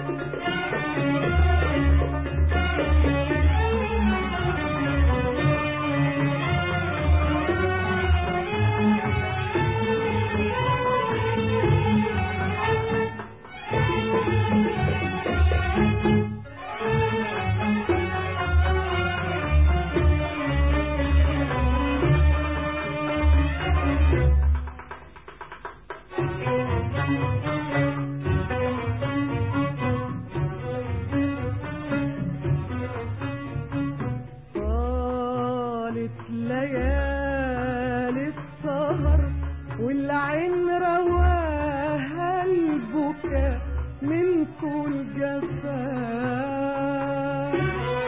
طالت ليالي السهر والعين رواها البكاء من كل جفاء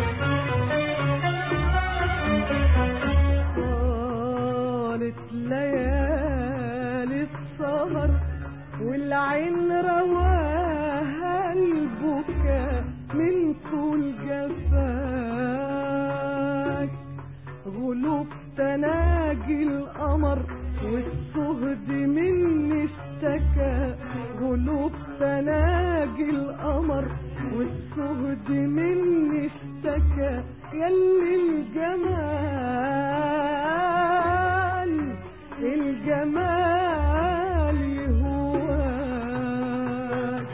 طالت ليالي السهر والعين رواها البكاء من كل جفاك غلوب تناجي القمر والصهد مني اشتكى غلوب تناجي القمر والصهد مني اشتكى يلي الجمال الجمال هواك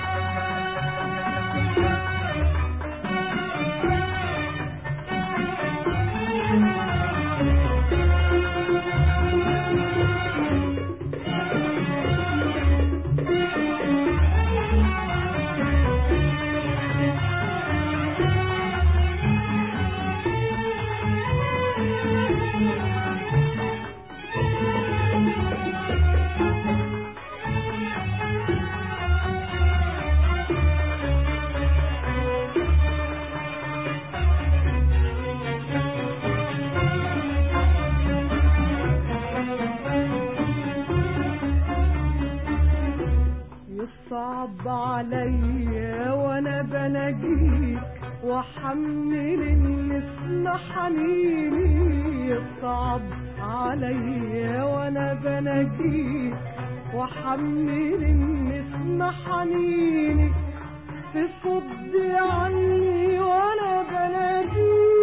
يصعب عليا وانا بناجيك واحمل النسمة حنيني يصعب عليا وانا بناجيك واحمل النسمة حنيني تصد عني وانا بناجيك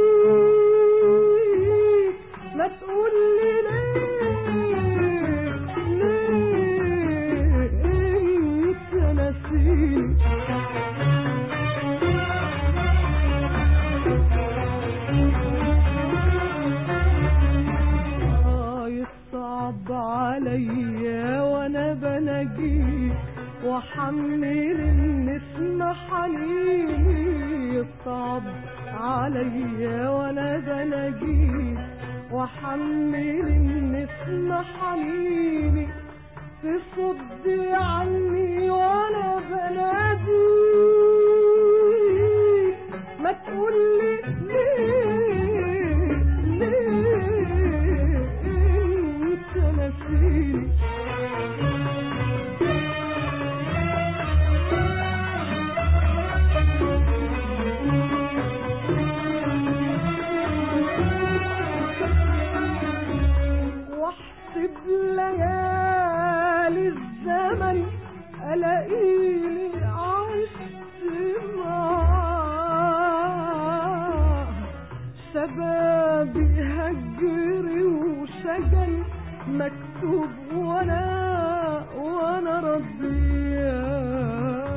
ما تقولي ليه ليه انت نسيت آه يصعب عليا وانا بناجيك وحمل النسمة حنيني يصعب عليا وانا بناجيك وحمل النسمة حنيني تصد عني وانا بناديك ما تقولي ليه ليه انت نسيت واحسب ليالي الزمن الاقيني عشت معاه شبابي هجري وشجن مكتوب وانا وانا رضياه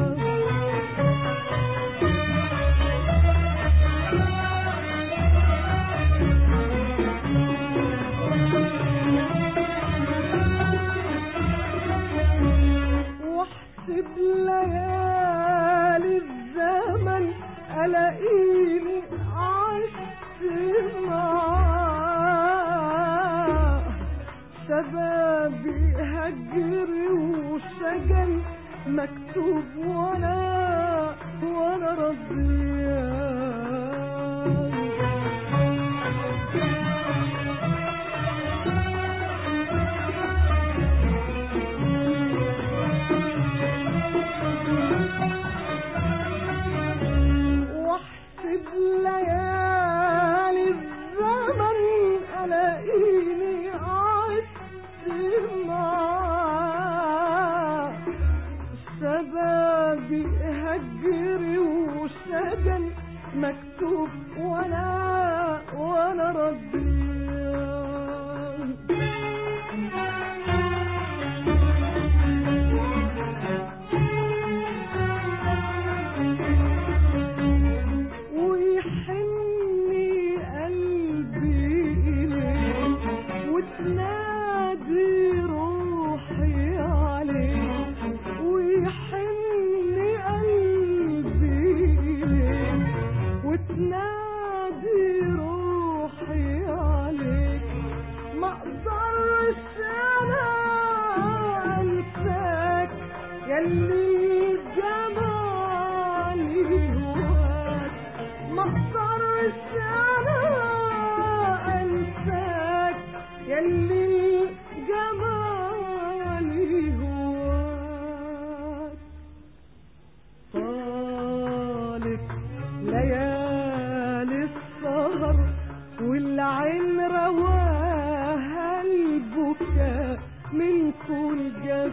واحسب ليالي الزمن الاقيني عشت معاه شبابي هجري وشجن مكتوب وانا وانا رضيان واحسب ليالي الزمن الاقيني عشت معاه شبابي هجر وشجن مكتوب وانا وانا رضيان ويحني قلبي إليك وتنادي روحي عليك ويحني قلبي إليك وتنادي روحي عليك ما اقدرش انا انساك يلي جمالي هواك ما اقدرش انا انساك يلي جمالي هواك طالت ليالي السهر والعين رواها البكاء من كل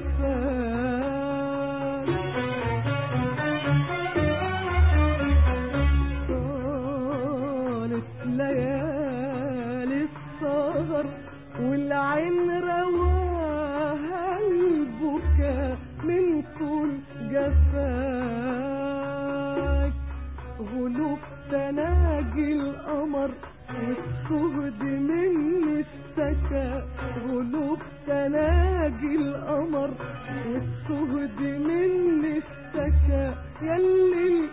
جفاك طالت ليالي السهر والعين رواها البكاء من كل جفاك غلوب تناجي القمر والسهد مني اشتكى غلوب تناجي القمر والسهد مني اشتكى يلي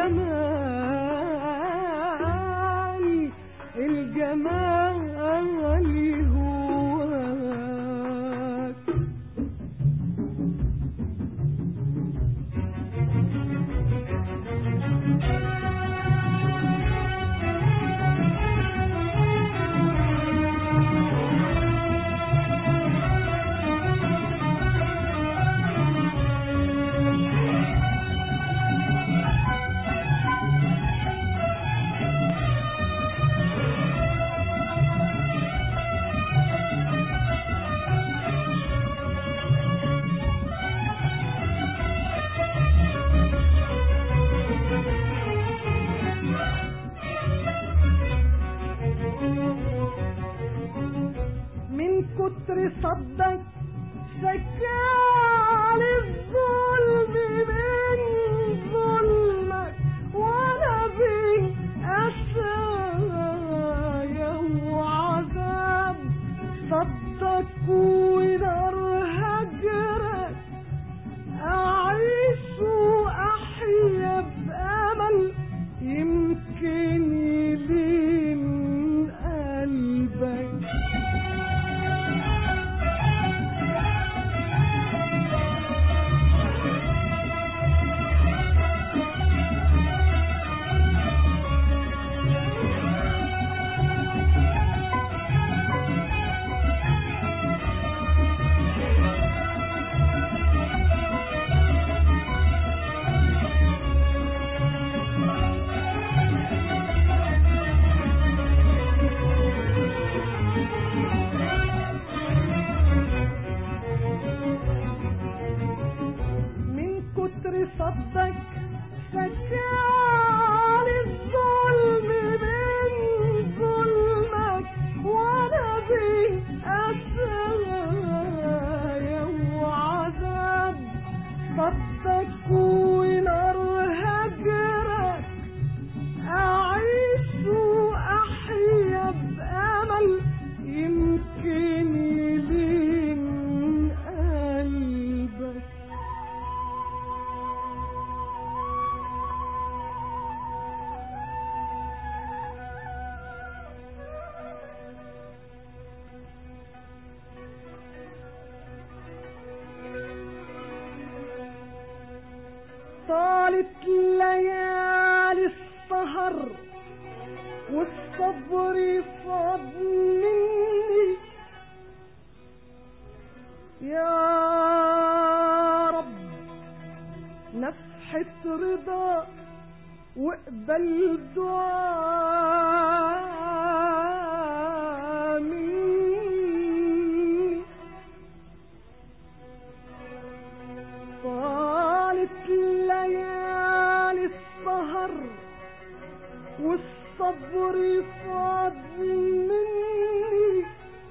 الجمال الجمال هواك من كتر صدك شكال الظلم من ظلمك وانا بين أسايا وعذاب صدك ونار هجرك أعيش وأحيا بأمل يمكن يلين قلبك من كتر صدك سكان الظلم من ظلمك وانا بين أسايا وعذاب صدك ونار هجرك أعيش وأحيا بأمل يمكن يلين قلبك طالت ليالي السهر والصبر فاض مني يا رب نفحة رضا واقبل دعاء مني طالت ليالي والصبر فاض مني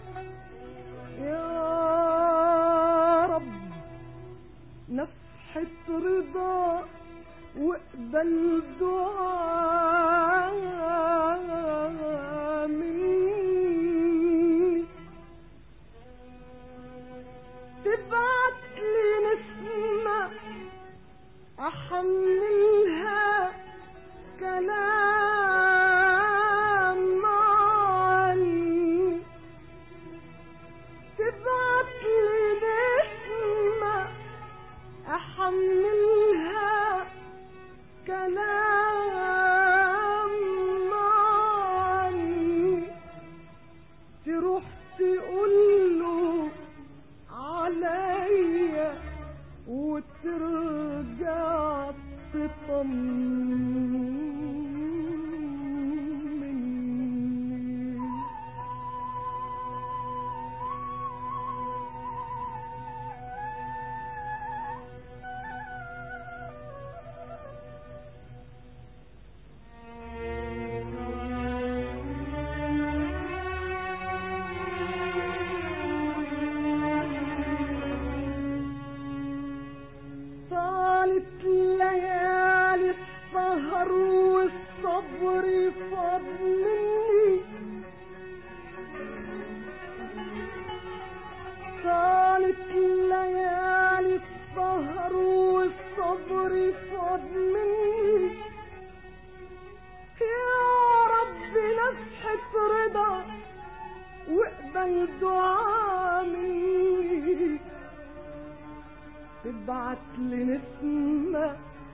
يا رب نفحة رضا واقبل دعاء مني تبعت لي نسمة أحملها كلام عني تبعت لي نسمة أحملها كلام عني تروح تقوله عليا وترجع تطمني طالت ليالي السهر والصبر فاض مني طالت ليالي السهر والصبر فاض مني يا رب نفحة رضا واقبل دعاء مني تبعت لي نسمة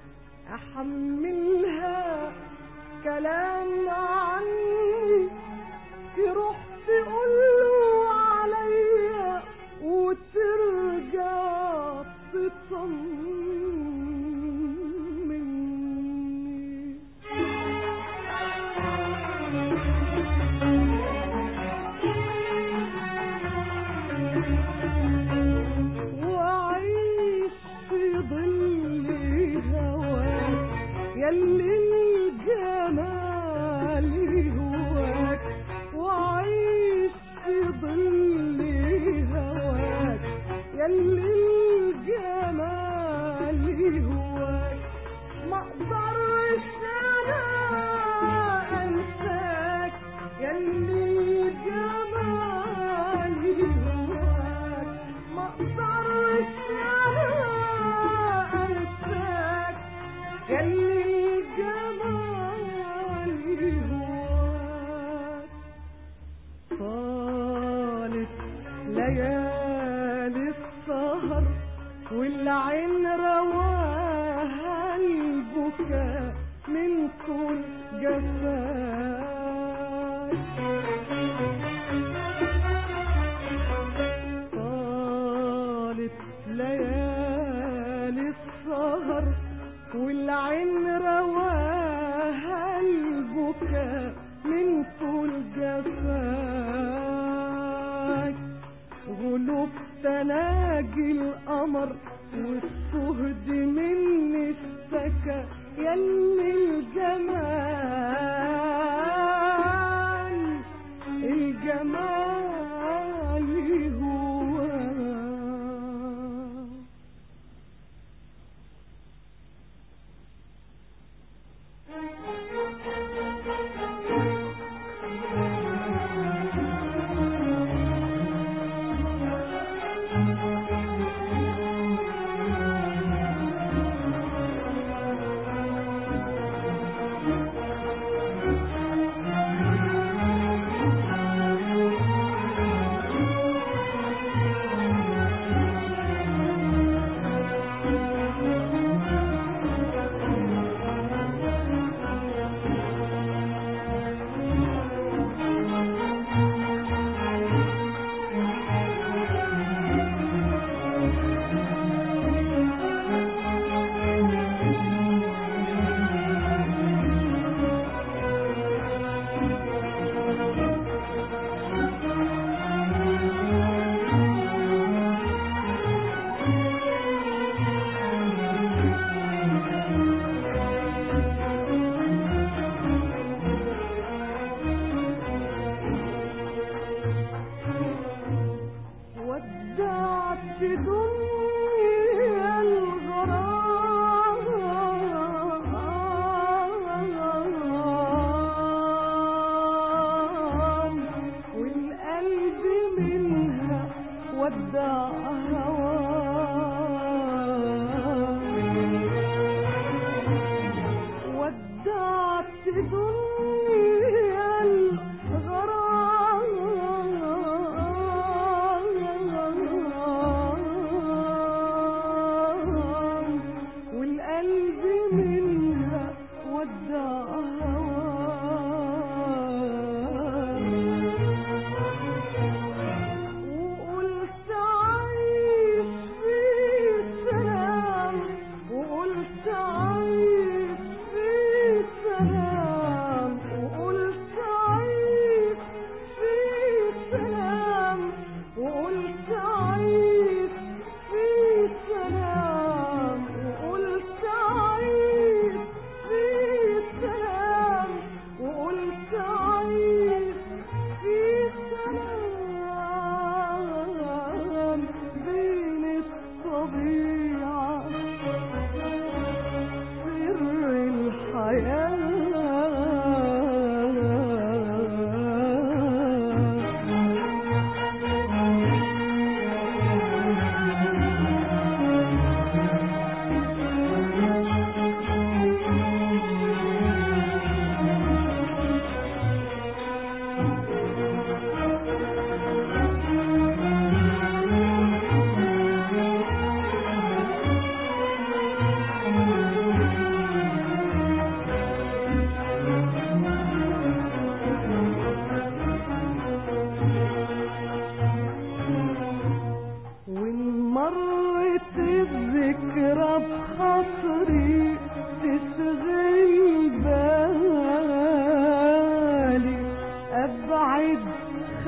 أحملها كلام عني تروح تقوله عليا وترجع تطمني وعيش في ظل هواك يلي الجمال هواك وعيش في ظل هواك يلي الجمال هواك ما اقدرش انا انساك يلي جمالي هواك ما اقدرش انا انساك يلي جمالي هواك طالت ليالي السهر والعين رواها البكاء من طول جفاك طالت ليالي السهر والعين رواها البكاء من طول جفاك غلوب تناجي القمر والصهد مني اشتكى يلي الجمال الجمال هو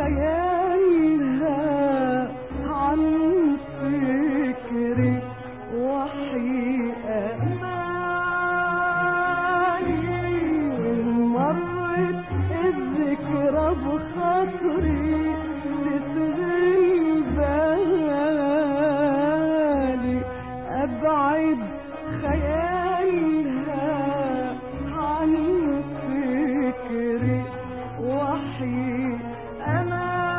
خيالها عن فكري وحي أمالي مرت الذكرى بخاطري تشغل بالي أبعد خيالها عن فكري وحي أمالي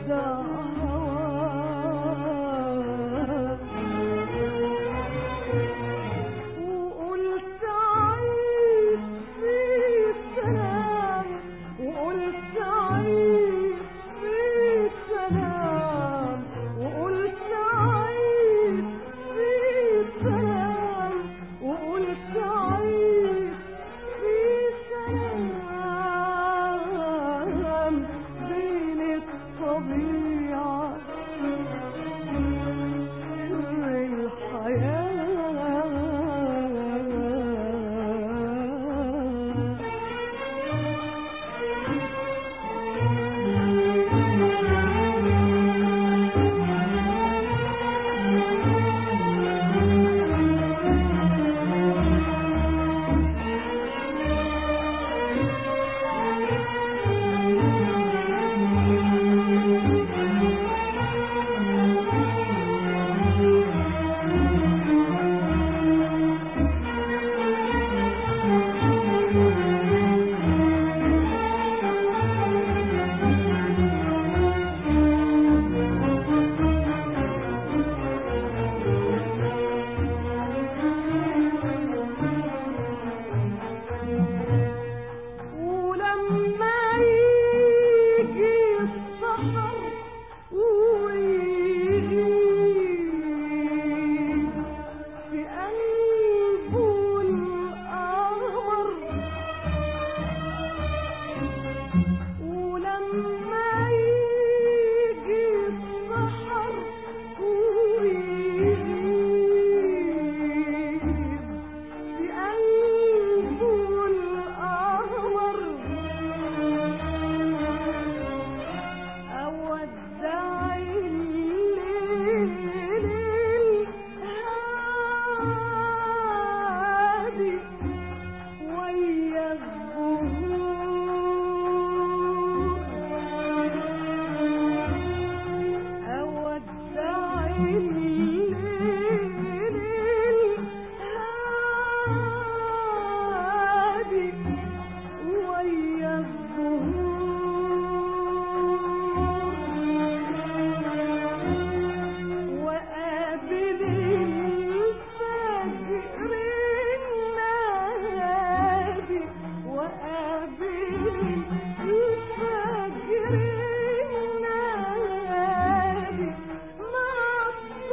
أودع هواك وقلت عيش في سلام وقلت عيش في سلام وقلت عيش في سلام وقلت عيش في سلام بين الطبيعة سر الحياة ولما يجي السحر ويجي في قلبه القمر ولما يجي السحر ويجي في قلبه القمر أودع الليل الهادي ويا الزهور أودع الليل الهادي ويا الزهور وقابل الفجر النادي وقابل الفجر النادي مع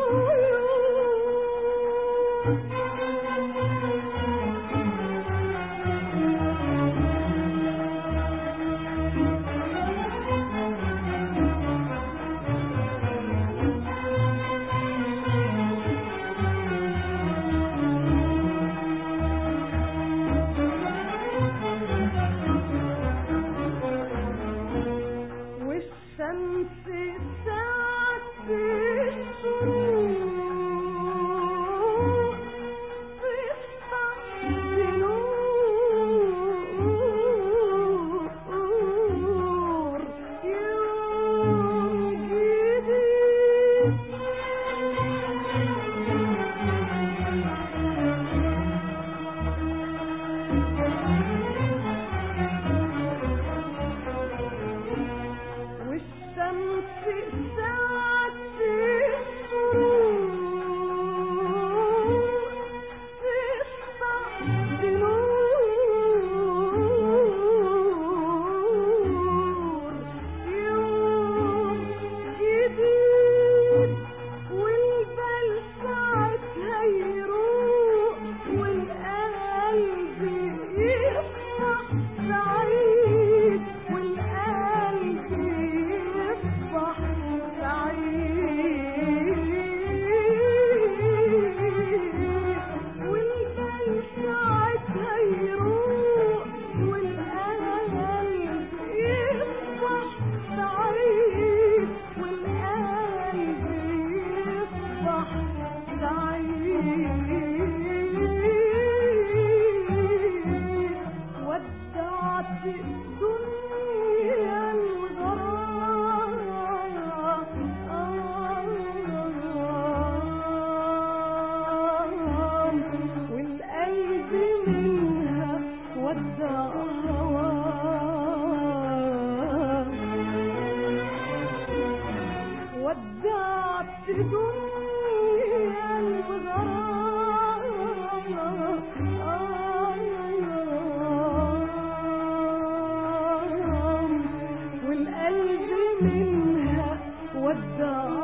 والشمس ساعة الشروق تفتح نور يوم جديد والشمس ودعت دنيا الغرام والقلب منها ودع